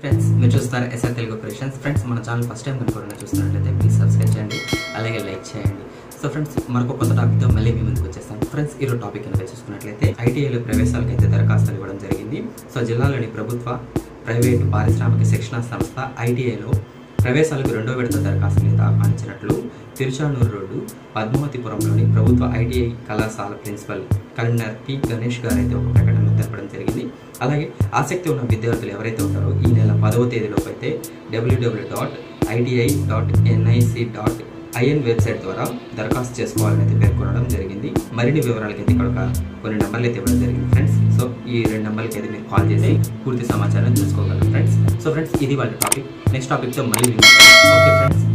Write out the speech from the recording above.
friends మీరు చూస్తున్నారు SR Telugu creations friends మన ఛానల్ ఫస్ట్ టైం కనుకోవడం చూస్తున్నట్లయితే ప్లీజ్ సబ్స్క్రైబ్ చేయండి అలాగే లైక్ చేయండి సో ఫ్రెండ్స్ మరొక కొత్త టాపిక్తో మళ్ళీ మీ ముందుకు వచ్చేస్తాం ఫ్రెండ్స్ ఈరోజు టాపిక్ కనుక చూసుకున్నట్లయితే ఐటీఐలో ప్రవేశాలకు అయితే దరఖాస్తులు ఇవ్వడం జరిగింది సో జిల్లాలోని ప్రభుత్వ ప్రైవేటు పారిశ్రామిక శిక్షణ సంస్థ ఐటీఐలో ప్రవేశాలకు రెండో విడత దరఖాస్తులు అయితే ఆహ్వానించినట్లు తిరుచానూరు రోడ్డు పద్మావతిపురంలోని ప్రభుత్వ ఐటీఐ కళాశాల ప్రిన్సిపల్ కలెక్టర్ పి గణేష్ గారు అయితే ఒక ప్రకటనలో తెలపడం జరిగింది అలాగే ఆసక్తి ఉన్న విద్యార్థులు ఎవరైతే ఉంటారో ఈ నెల పదవ తేదీలోపు అయితే WW dot ITI dot NIC dot IN website ద్వారా దరఖాస్తు చేసుకోవాలని అయితే పేర్కొనడం జరిగింది మరిన్ని వివరాలకి అయితే ఇక్కడ ఒక కొన్ని నెంబర్లు అయితే ఇవ్వడం జరిగింది ఫ్రెండ్స్ సో ఈ రెండు నెంబర్లకి అయితే మీరు కాల్ చేసి పూర్తి సమాచారం తెలుసుకోగలరు ఫ్రెండ్స్ సో ఫ్రెండ్స్ ఇది వాళ్ళ టాపిక్ నెక్స్ట్ టాపిక్తో మళ్ళీ ఓకే ఫ్రెండ్స్